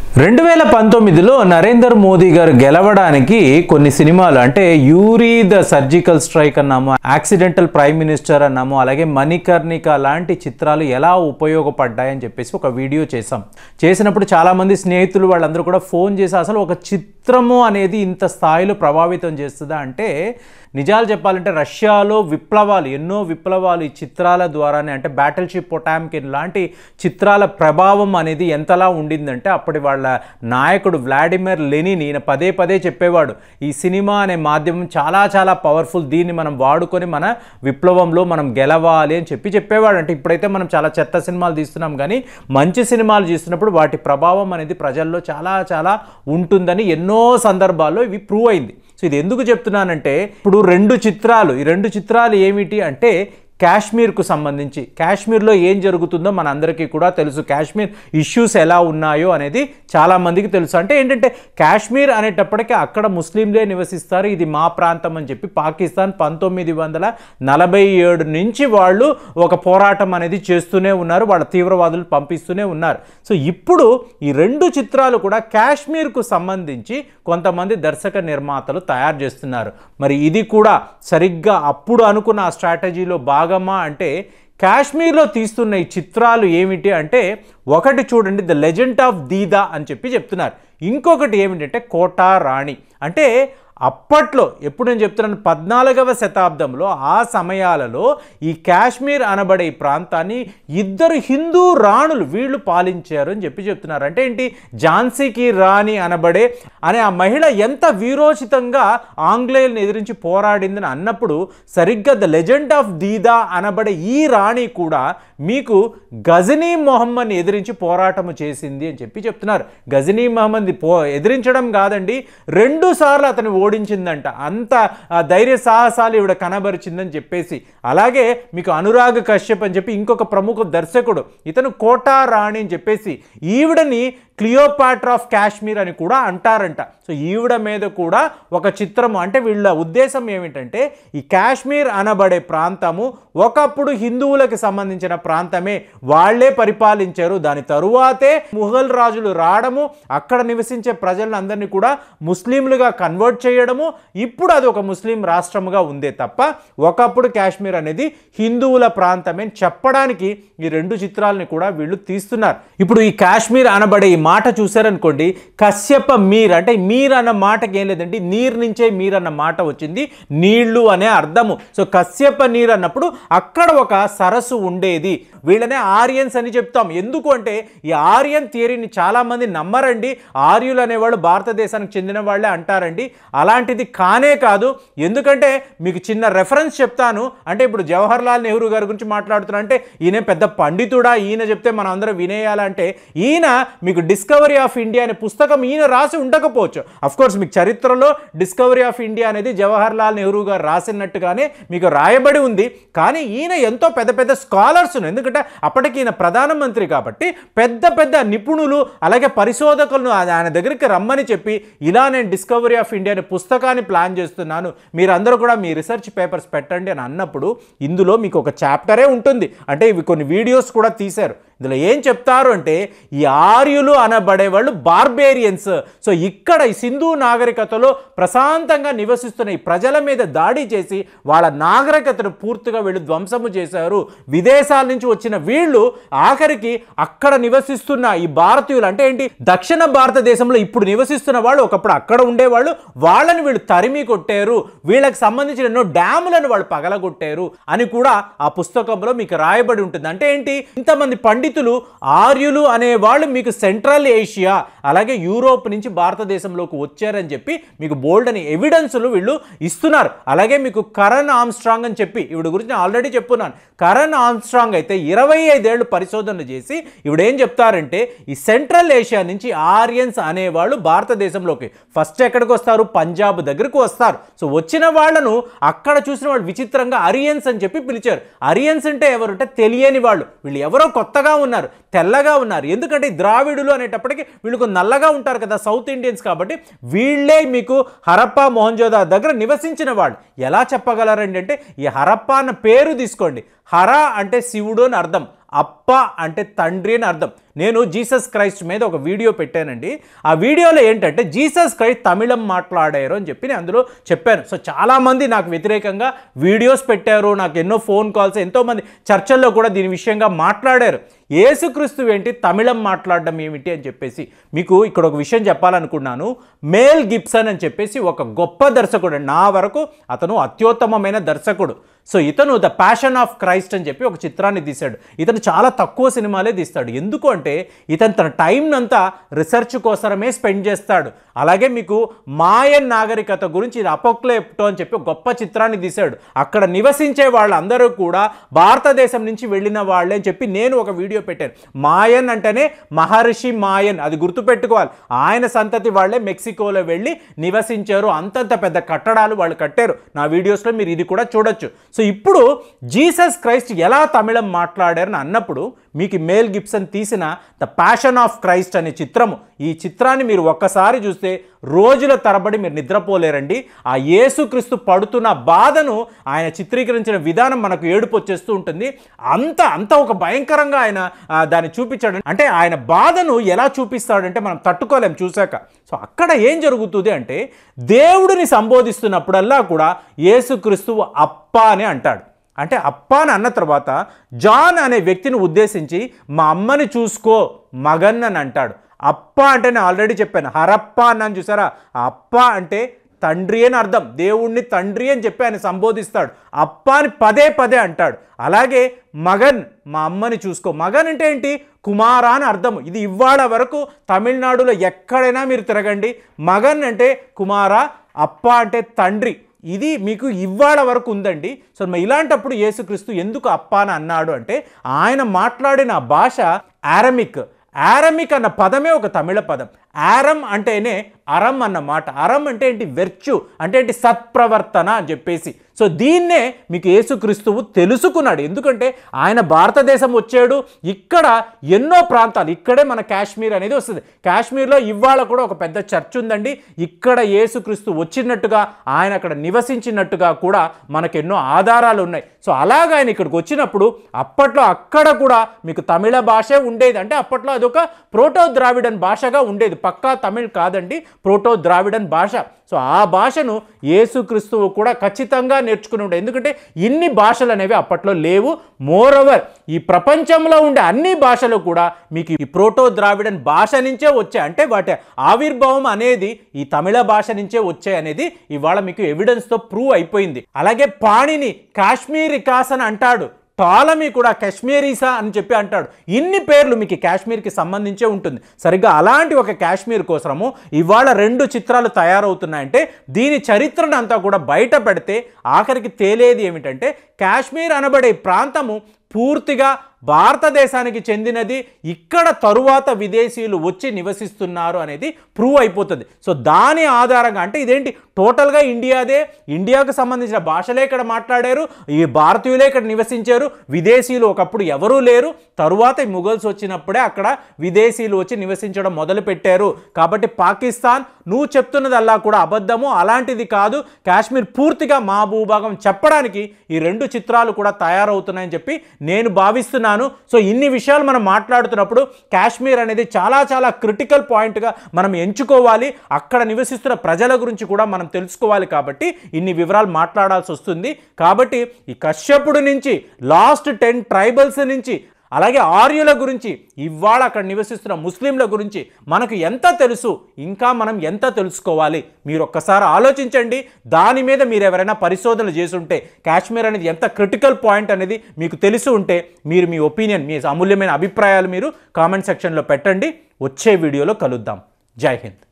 రెండు వేల పంతొమ్మిదిలో నరేందర్ మోదీ గారు గెలవడానికి కొన్ని సినిమాలు అంటే యూరీ ద సర్జికల్ స్ట్రైక్ అన్నాము యాక్సిడెంటల్ ప్రైమ్ మినిస్టర్ అన్నాము అలాగే మణికర్ణిక లాంటి చిత్రాలు ఎలా ఉపయోగపడ్డాయని చెప్పేసి ఒక వీడియో చేసాం చేసినప్పుడు చాలామంది స్నేహితులు వాళ్ళందరూ కూడా ఫోన్ చేసి అసలు ఒక చిత్రము అనేది ఇంత స్థాయిలో ప్రభావితం చేస్తుందా అంటే నిజాలు చెప్పాలంటే రష్యాలో విప్లవాలు ఎన్నో విప్లవాలు ఈ చిత్రాల ద్వారానే అంటే బ్యాటిల్ షిప్ పొటామ్కిన్ లాంటి చిత్రాల ప్రభావం అనేది ఎంతలా ఉండిందంటే అప్పటి వాళ్ళ నాయకుడు వ్లాడిమిర్ లెనిన్ ఈయన పదే పదే చెప్పేవాడు ఈ సినిమా అనే మాధ్యమం చాలా చాలా పవర్ఫుల్ దీన్ని మనం వాడుకొని మన విప్లవంలో మనం గెలవాలి అని చెప్పి చెప్పేవాడు అంటే ఇప్పుడైతే మనం చాలా చెత్త సినిమాలు తీస్తున్నాం కానీ మంచి సినిమాలు తీస్తున్నప్పుడు వాటి ప్రభావం అనేది ప్రజల్లో చాలా చాలా ఉంటుందని ఎన్నో సందర్భాల్లో ఇవి ప్రూవ్ అయింది సో ఇది ఎందుకు చెప్తున్నానంటే ఇప్పుడు రెండు చిత్రాలు ఈ రెండు చిత్రాలు ఏమిటి అంటే కాశ్మీర్కు సంబంధించి కాశ్మీర్లో ఏం జరుగుతుందో మన అందరికీ కూడా తెలుసు కాశ్మీర్ ఇష్యూస్ ఎలా ఉన్నాయో అనేది చాలామందికి తెలుసు అంటే ఏంటంటే కాశ్మీర్ అనేటప్పటికీ అక్కడ ముస్లింలే నివసిస్తారు ఇది మా ప్రాంతం అని చెప్పి పాకిస్తాన్ పంతొమ్మిది వందల నలభై ఏడు నుంచి వాళ్ళు ఒక పోరాటం అనేది చేస్తూనే ఉన్నారు వాళ్ళ తీవ్రవాదులు పంపిస్తూనే ఉన్నారు సో ఇప్పుడు ఈ రెండు చిత్రాలు కూడా కాశ్మీర్కు సంబంధించి కొంతమంది దర్శక నిర్మాతలు తయారు చేస్తున్నారు మరి ఇది కూడా సరిగ్గా అప్పుడు అనుకున్న ఆ స్ట్రాటజీలో భాగమా అంటే కాశ్మీర్లో తీస్తున్న ఈ చిత్రాలు ఏమిటి అంటే ఒకటి చూడండి ద లెజెండ్ ఆఫ్ దీదా అని చెప్పి చెప్తున్నారు ఇంకొకటి ఏమిటంటే కోటా రాణి అంటే అప్పట్లో ఎప్పుడు నేను చెప్తున్నాను పద్నాలుగవ శతాబ్దంలో ఆ సమయాలలో ఈ కాశ్మీర్ అనబడే ఈ ప్రాంతాన్ని ఇద్దరు హిందూ రాణులు వీళ్ళు పాలించారు అని చెప్పి చెప్తున్నారు అంటే ఏంటి ఝాన్సీకి రాణి అనబడే అనే ఆ మహిళ ఎంత వీరోచితంగా ఆంగ్లేయులను ఎదిరించి పోరాడిందని అన్నప్పుడు సరిగ్గా ద లెజెండ్ ఆఫ్ దీదా అనబడే ఈ రాణి కూడా మీకు గజనీ మొహమ్మద్ని ఎదిరించి పోరాటము చేసింది అని చెప్పి చెప్తున్నారు గజనీ మహమ్మద్ పో ఎదిరించడం కాదండి రెండు సార్లు అతను ఓడించిందంట అంత ఆ, ధైర్య సాహసాలు ఈవిడ కనబరిచిందని చెప్పేసి అలాగే మీకు అనురాగ్ కశ్యప్ అని చెప్పి ఇంకొక ప్రముఖ దర్శకుడు ఇతను కోటా రాణి అని చెప్పేసి ఈవిడని క్లియోపాట్రా ఆఫ్ కాశ్మీర్ అని కూడా అంటారంట సో ఈవిడ మీద కూడా ఒక చిత్రము అంటే వీళ్ళ ఉద్దేశం ఏమిటంటే ఈ కాశ్మీర్ అనబడే ప్రాంతము ఒకప్పుడు హిందువులకు సంబంధించిన ప్రాంతమే వాళ్ళే పరిపాలించారు దాని తరువాతే ముఘల్ రాజులు రావడము అక్కడ నివసించే ప్రజలందరినీ కూడా ముస్లింలుగా కన్వర్ట్ చేయడము ఇప్పుడు అది ఒక ముస్లిం రాష్ట్రముగా ఉందే తప్ప ఒకప్పుడు కాశ్మీర్ అనేది హిందువుల ప్రాంతమే అని చెప్పడానికి ఈ రెండు చిత్రాలని కూడా వీళ్ళు తీస్తున్నారు ఇప్పుడు ఈ కాశ్మీర్ అనబడే ఈ మాట చూసారనుకోండి కశ్యప మీర్ అంటే మీర్ అన్న మాటకి ఏం లేదండి నీరు నుంచే మీర్ అన్న మాట వచ్చింది నీళ్లు అనే అర్థము సో కశ్యప నీరు అన్నప్పుడు అక్కడ ఒక సరస్సు ఉండేది వీళ్ళనే ఆర్యన్స్ అని చెప్తాం ఎందుకు అంటే ఈ ఆర్యన్ థియరీని చాలామంది నమ్మరండి ఆర్యులు అనేవాళ్ళు భారతదేశానికి చెందిన వాళ్ళే అంటారండి అలాంటిది కానే కాదు ఎందుకంటే మీకు చిన్న రెఫరెన్స్ చెప్తాను అంటే ఇప్పుడు జవహర్ లాల్ నెహ్రూ గారి గురించి మాట్లాడుతున్నా అంటే ఈయన పెద్ద పండితుడా ఈయన చెప్తే మనం అందరం వినేయాలంటే ఈయన మీకు డిస్కవరీ ఆఫ్ ఇండియా అనే పుస్తకం ఈయన రాసి ఉండకపోవచ్చు అఫ్ కోర్స్ మీకు చరిత్రలో డిస్కవరీ ఆఫ్ ఇండియా అనేది జవహర్ లాల్ నెహ్రూ గారు రాసినట్టుగానే మీకు రాయబడి ఉంది కానీ ఈయన ఎంతో పెద్ద పెద్ద స్కాలర్స్ ఎందుకంటే అప్పటికి ఈయన ప్రధానమంత్రి కాబట్టి పెద్ద పెద్ద నిపుణులు అలాగే పరిశోధకులను ఆయన ఆయన దగ్గరికి రమ్మని చెప్పి ఇలా నేను డిస్కవరీ ఆఫ్ ఇండియా అనే పుస్తకాన్ని ప్లాన్ చేస్తున్నాను మీరందరూ కూడా మీ రీసెర్చ్ పేపర్స్ పెట్టండి అని అన్నప్పుడు ఇందులో మీకు ఒక చాప్టరే ఉంటుంది అంటే ఇవి కొన్ని వీడియోస్ కూడా తీశారు ఇందులో ఏం చెప్తారు అంటే ఈ ఆర్యులు అనబడే వాళ్ళు బార్బేరియన్స్ సో ఇక్కడ ఈ సింధు నాగరికతలో ప్రశాంతంగా నివసిస్తున్న ఈ ప్రజల మీద దాడి చేసి వాళ్ళ నాగరికతను పూర్తిగా వీళ్ళు ధ్వంసము చేశారు విదేశాల నుంచి వచ్చిన వీళ్ళు ఆఖరికి అక్కడ నివసిస్తున్న ఈ భారతీయులు అంటే ఏంటి దక్షిణ భారతదేశంలో ఇప్పుడు నివసిస్తున్న వాళ్ళు ఒకప్పుడు అక్కడ ఉండేవాళ్ళు వాళ్ళని వీళ్ళు తరిమి కొట్టారు వీళ్ళకి సంబంధించిన ఎన్నో డ్యాములను వాళ్ళు పగలగొట్టారు అని కూడా ఆ పుస్తకంలో మీకు రాయబడి ఉంటుంది అంటే ఏంటి ఇంతమంది పండితులు ఆర్యులు అనే వాళ్ళు మీకు సెంట్రల్ ఏషియా అలాగే యూరోప్ నుంచి భారతదేశంలోకి వచ్చారని చెప్పి మీకు బోల్డ్ అని ఎవిడెన్స్లు వీళ్ళు ఇస్తున్నారు అలాగే మీకు కరణ్ ఆమ్స్ట్రాంగ్ అని చెప్పి ఇవిడ గురించి నేను ఆల్రెడీ చెప్పున్నాను కరణ్ ఆమ్స్ట్రాంగ్ అయితే ఇరవై ఐదేళ్లు పరిశోధనలు చేసి ఇవిడ ఏం చెప్తారంటే ఈ సెంట్రల్ ఏషియా నుంచి ఆరియన్స్ అనేవాళ్ళు భారతదేశంలోకి ఫస్ట్ ఎక్కడికి వస్తారు పంజాబ్ దగ్గరకు వస్తారు సో వచ్చిన వాళ్ళను అక్కడ చూసిన వాళ్ళు విచిత్రంగా అరియన్స్ అని చెప్పి పిలిచారు అరియన్స్ అంటే ఎవరు అంటే తెలియని వాళ్ళు వీళ్ళు ఎవరో కొత్తగా ఉన్నారు తెల్లగా ఉన్నారు ఎందుకంటే ఈ ద్రావిడులు అనేటప్పటికి వీళ్ళు కొంచెం నల్లగా ఉంటారు కదా సౌత్ ఇండియన్స్ కాబట్టి వీళ్ళే మీకు హరప్పా మొహంజోదా దగ్గర నివసించిన వాళ్ళు ఎలా చెప్పగలరండి అంటే ఈ హరప్పా అన్న పేరు తీసుకోండి హర అంటే శివుడు అని అర్థం అప్ప అంటే తండ్రి అని అర్థం నేను జీసస్ క్రైస్ట్ మీద ఒక వీడియో పెట్టానండి ఆ వీడియోలో ఏంటంటే జీసస్ క్రైస్ట్ తమిళం మాట్లాడారు అని చెప్పి నేను అందులో చెప్పాను సో చాలామంది నాకు వ్యతిరేకంగా వీడియోస్ పెట్టారు నాకు ఎన్నో ఫోన్ కాల్స్ ఎంతోమంది చర్చల్లో కూడా దీని విషయంగా మాట్లాడారు ఏసుక్రీస్తు ఏంటి తమిళం మాట్లాడడం ఏమిటి అని చెప్పేసి మీకు ఇక్కడ ఒక విషయం చెప్పాలనుకున్నాను మేల్ గిబ్సన్ అని చెప్పేసి ఒక గొప్ప దర్శకుడు నా వరకు అతను అత్యుత్తమమైన దర్శకుడు సో ఇతను ద ప్యాషన్ ఆఫ్ క్రైస్ట్ అని చెప్పి ఒక చిత్రాన్ని తీశాడు ఇతను చాలా తక్కువ సినిమాలే తీస్తాడు ఎందుకు అంటే ఇతను తన టైంనంతా రీసెర్చ్ కోసమే స్పెండ్ చేస్తాడు అలాగే మీకు మాయన్ నాగరికత గురించి ఇది అపోక్లేప్టో అని చెప్పి ఒక గొప్ప చిత్రాన్ని తీశాడు అక్కడ నివసించే వాళ్ళందరూ కూడా భారతదేశం నుంచి వెళ్ళిన వాళ్ళే అని చెప్పి నేను ఒక వీడియో పెట్టాను మాయన్ అంటేనే మహర్షి మాయన్ అది గుర్తుపెట్టుకోవాలి ఆయన సంతతి వాళ్ళే మెక్సికోలో వెళ్ళి నివసించారు అంతంత పెద్ద కట్టడాలు వాళ్ళు కట్టారు నా వీడియోస్లో మీరు ఇది కూడా చూడొచ్చు సో ఇప్పుడు జీసస్ క్రైస్ట్ ఎలా తమిళం మాట్లాడారని అన్నప్పుడు మీకు ఈ మేల్ గిబ్సన్ తీసిన ద ప్యాషన్ ఆఫ్ క్రైస్ట్ అనే చిత్రము ఈ చిత్రాన్ని మీరు ఒక్కసారి చూస్తే రోజుల తరబడి మీరు నిద్రపోలేరండి ఆ యేసుక్రీస్తు పడుతున్న బాధను ఆయన చిత్రీకరించిన విధానం మనకు ఏడుపు వచ్చేస్తూ ఉంటుంది అంత అంత ఒక భయంకరంగా ఆయన ఆ, దాన్ని చూపించాడు అంటే ఆయన బాధను ఎలా చూపిస్తాడంటే మనం తట్టుకోలేం చూశాక సో అక్కడ ఏం జరుగుతుంది అంటే దేవుడిని సంబోధిస్తున్నప్పుడల్లా కూడా యేసుక్రీస్తు అప్ప అని అంటాడు అంటే అప్ప అని అన్న తర్వాత జాన్ అనే వ్యక్తిని ఉద్దేశించి మా అమ్మని చూసుకో మగన్ అని అంటాడు అప్ప అంటే నేను ఆల్రెడీ చెప్పాను హరప్ప అన్నాను చూసారా ఆ అప్ప అంటే తండ్రి అని అర్థం దేవుణ్ణి తండ్రి అని చెప్పి ఆయన సంబోధిస్తాడు అప్ప అని పదే పదే అంటాడు అలాగే మగన్ మా అమ్మని చూసుకో మగన్ అంటే ఏంటి కుమార అని అర్థం ఇది ఇవాళ వరకు తమిళనాడులో ఎక్కడైనా మీరు తిరగండి మగన్ అంటే కుమార అప్ప అంటే తండ్రి ఇది మీకు ఇవాళ వరకు ఉందండి సో మరి ఇలాంటప్పుడు యేసుక్రీస్తు ఎందుకు అప్ప అని అన్నాడు అంటే ఆయన మాట్లాడిన భాష ఆరమిక్ ఆరమిక్ అన్న పదమే ఒక తమిళ పదం ఆరం అంటేనే అరం అన్న మాట అరం అంటే ఏంటి వెర్చు అంటే ఏంటి సత్ప్రవర్తన అని చెప్పేసి సో దీన్నే మీకు యేసుక్రీస్తువు తెలుసుకున్నాడు ఎందుకంటే ఆయన భారతదేశం వచ్చాడు ఇక్కడ ఎన్నో ప్రాంతాలు ఇక్కడే మన కాశ్మీర్ అనేది వస్తుంది కాశ్మీర్లో ఇవాళ కూడా ఒక పెద్ద చర్చ్ ఉందండి ఇక్కడ యేసుక్రీస్తు వచ్చినట్టుగా ఆయన అక్కడ నివసించినట్టుగా కూడా మనకు ఎన్నో ఆధారాలు ఉన్నాయి సో అలాగ ఆయన ఇక్కడికి వచ్చినప్పుడు అప్పట్లో అక్కడ కూడా మీకు తమిళ భాషే ఉండేది అంటే అప్పట్లో అదొక ప్రోటో ద్రావిడన్ భాషగా ఉండేది పక్కా తమిళ్ కాదండి ప్రోటో ద్రావిడన్ భాష సో ఆ భాషను యేసుక్రీస్తువు కూడా ఖచ్చితంగా నేర్చుకుని ఉండే ఎందుకంటే ఇన్ని భాషలు అనేవి అప్పట్లో లేవు మోర్ ఓవర్ ఈ ప్రపంచంలో ఉండే అన్ని భాషలు కూడా మీకు ఈ ప్రోటో ద్రావిడన్ భాష నుంచే వచ్చాయి అంటే వాటి ఆవిర్భావం అనేది ఈ తమిళ భాష నుంచే వచ్చాయి అనేది ఇవాళ మీకు ఎవిడెన్స్తో ప్రూవ్ అయిపోయింది అలాగే పాణిని కాశ్మీరీ కాసన్ అంటాడు టాలమీ కూడా కాశ్మీరీసా అని చెప్పి అంటాడు ఇన్ని పేర్లు మీకు ఈ కాశ్మీర్కి సంబంధించే ఉంటుంది సరిగ్గా అలాంటి ఒక కాశ్మీర్ కోసము ఇవాళ రెండు చిత్రాలు తయారవుతున్నాయంటే దీని చరిత్రను అంతా కూడా బయట పెడితే ఆఖరికి తేలేది ఏమిటంటే కాశ్మీర్ అనబడే ప్రాంతము పూర్తిగా భారతదేశానికి చెందినది ఇక్కడ తరువాత విదేశీయులు వచ్చి నివసిస్తున్నారు అనేది ప్రూవ్ అయిపోతుంది సో దాని ఆధారంగా అంటే ఇదేంటి టోటల్గా ఇండియాదే ఇండియాకు సంబంధించిన భాషలే ఇక్కడ మాట్లాడారు ఈ భారతీయులే ఇక్కడ నివసించారు విదేశీయులు ఒకప్పుడు ఎవరూ లేరు తరువాత ఈ ముఘల్స్ వచ్చినప్పుడే అక్కడ విదేశీయులు వచ్చి నివసించడం మొదలు పెట్టారు కాబట్టి పాకిస్తాన్ నువ్వు చెప్తున్నదల్లా కూడా అబద్ధము అలాంటిది కాదు కాశ్మీర్ పూర్తిగా మా భూభాగం చెప్పడానికి ఈ రెండు చిత్రాలు కూడా తయారవుతున్నాయని చెప్పి నేను భావిస్తున్నాను సో ఇన్ని విషయాలు మనం మాట్లాడుతున్నప్పుడు కాశ్మీర్ అనేది చాలా చాలా క్రిటికల్ పాయింట్గా మనం ఎంచుకోవాలి అక్కడ నివసిస్తున్న ప్రజల గురించి కూడా మనం తెలుసుకోవాలి కాబట్టి ఇన్ని వివరాలు మాట్లాడాల్సి వస్తుంది కాబట్టి ఈ కశ్యపుడు నుంచి లాస్ట్ టెన్ ట్రైబల్స్ నుంచి అలాగే ఆర్యుల గురించి ఇవాళ అక్కడ నివసిస్తున్న ముస్లింల గురించి మనకు ఎంత తెలుసు ఇంకా మనం ఎంత తెలుసుకోవాలి మీరు ఒక్కసారి ఆలోచించండి దాని మీద మీరు ఎవరైనా పరిశోధనలు చేసి ఉంటే కాశ్మీర్ అనేది ఎంత క్రిటికల్ పాయింట్ అనేది మీకు తెలిసి ఉంటే మీరు మీ ఒపీనియన్ మీ అమూల్యమైన అభిప్రాయాలు మీరు కామెంట్ సెక్షన్లో పెట్టండి వచ్చే వీడియోలో కలుద్దాం జై హింద్